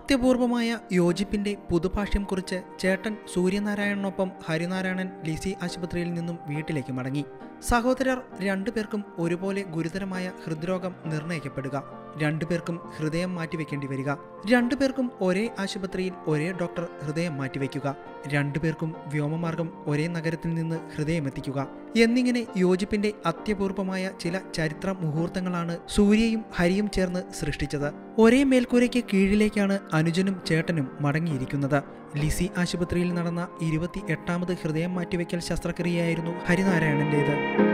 അത്യപൂർവമായ യോജിപ്പിന്റെ പുതുഭാഷ്യം കുറിച്ച് ചേട്ടൻ സൂര്യനാരായണനൊപ്പം ഹരിനാരായണൻ ലിസി ആശുപത്രിയിൽ നിന്നും വീട്ടിലേക്ക് മടങ്ങി സഹോദരർ രണ്ടുപേർക്കും ഒരുപോലെ ഗുരുതരമായ ഹൃദ്രോഗം നിർണയിക്കപ്പെടുക രണ്ടുപേർക്കും ഹൃദയം മാറ്റിവെക്കേണ്ടി വരിക രണ്ടുപേർക്കും ഒരേ ആശുപത്രിയിൽ ഒരേ ഡോക്ടർ ഹൃദയം മാറ്റിവെക്കുക രണ്ടുപേർക്കും വ്യോമമാർഗം ഒരേ നഗരത്തിൽ നിന്ന് ഹൃദയം എത്തിക്കുക എന്നിങ്ങനെ യോജിപ്പിന്റെ അത്യപൂർവമായ ചില ചരിത്ര മുഹൂർത്തങ്ങളാണ് സൂര്യയും ഹരിയും ചേർന്ന് സൃഷ്ടിച്ചത് ഒരേ മേൽക്കൂരയ്ക്ക് കീഴിലേക്കാണ് അനുജനും ചേട്ടനും മടങ്ങിയിരിക്കുന്നത് ലിസി ആശുപത്രിയിൽ നടന്ന ഇരുപത്തി എട്ടാമത് ഹൃദയം മാറ്റിവെക്കൽ ശസ്ത്രക്രിയയായിരുന്നു ഹരിനാരായണന്റേത്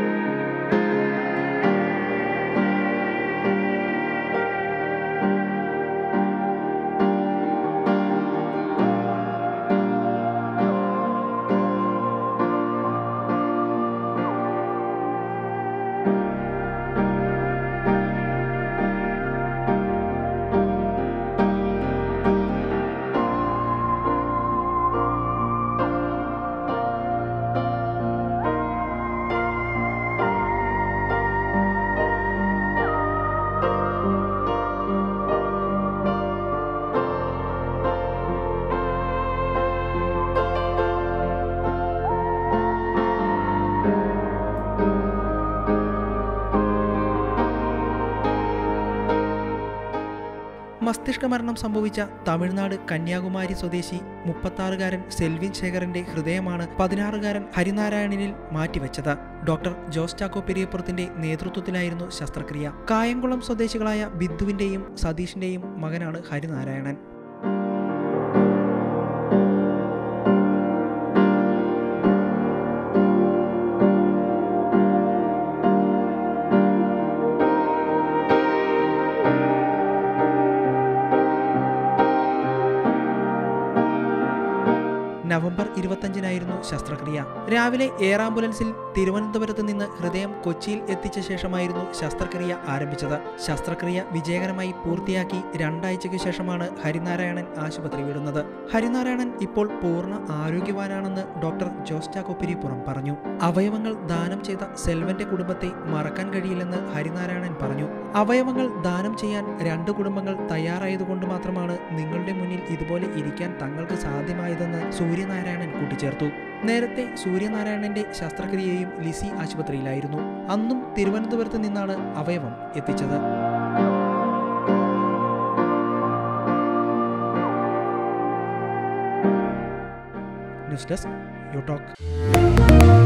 മസ്തിഷ്ക മരണം സംഭവിച്ച തമിഴ്നാട് കന്യാകുമാരി സ്വദേശി മുപ്പത്താറുകാരൻ സെൽവിൻ ശേഖറിന്റെ ഹൃദയമാണ് പതിനാറുകാരൻ ഹരിനാരായണനിൽ മാറ്റിവെച്ചത് ഡോക്ടർ ജോസ് ചാക്കോ പെരിയപ്പുറത്തിന്റെ നേതൃത്വത്തിലായിരുന്നു ശസ്ത്രക്രിയ കായംകുളം സ്വദേശികളായ ബിന്ദുവിന്റെയും സതീഷിന്റെയും മകനാണ് ഹരിനാരായണൻ നവംബർ ഇരുപത്തഞ്ചിനായിരുന്നു ശസ്ത്രക്രിയ രാവിലെ എയർ ആംബുലൻസിൽ തിരുവനന്തപുരത്ത് നിന്ന് ഹൃദയം കൊച്ചിയിൽ എത്തിച്ച ശേഷമായിരുന്നു ശസ്ത്രക്രിയ ആരംഭിച്ചത് ശസ്ത്രക്രിയ വിജയകരമായി പൂർത്തിയാക്കി രണ്ടാഴ്ചയ്ക്ക് ശേഷമാണ് ഹരിനാരായണൻ ആശുപത്രി വിടുന്നത് ഹരിനാരായണൻ ഇപ്പോൾ പൂർണ്ണ ആരോഗ്യവാനാണെന്ന് ഡോക്ടർ ജോസ് ചാക്കോപ്പിരിപ്പുറം പറഞ്ഞു അവയവങ്ങൾ ദാനം ചെയ്ത സെൽവന്റെ കുടുംബത്തെ മറക്കാൻ കഴിയില്ലെന്ന് ഹരിനാരായണൻ പറഞ്ഞു അവയവങ്ങൾ ദാനം ചെയ്യാൻ രണ്ട് കുടുംബങ്ങൾ തയ്യാറായതുകൊണ്ട് മാത്രമാണ് നിങ്ങളുടെ മുന്നിൽ ഇതുപോലെ ഇരിക്കാൻ തങ്ങൾക്ക് സാധ്യമായതെന്ന് സൂര്യനാരായണൻ കൂട്ടിച്ചേർത്തു നേരത്തെ സൂര്യനാരായണന്റെ ശസ്ത്രക്രിയയും ലിസി ആശുപത്രിയിലായിരുന്നു അന്നും തിരുവനന്തപുരത്ത് നിന്നാണ് അവയവം എത്തിച്ചത് ന്യൂസ് ഡെസ്ക് യു ടോക്ക്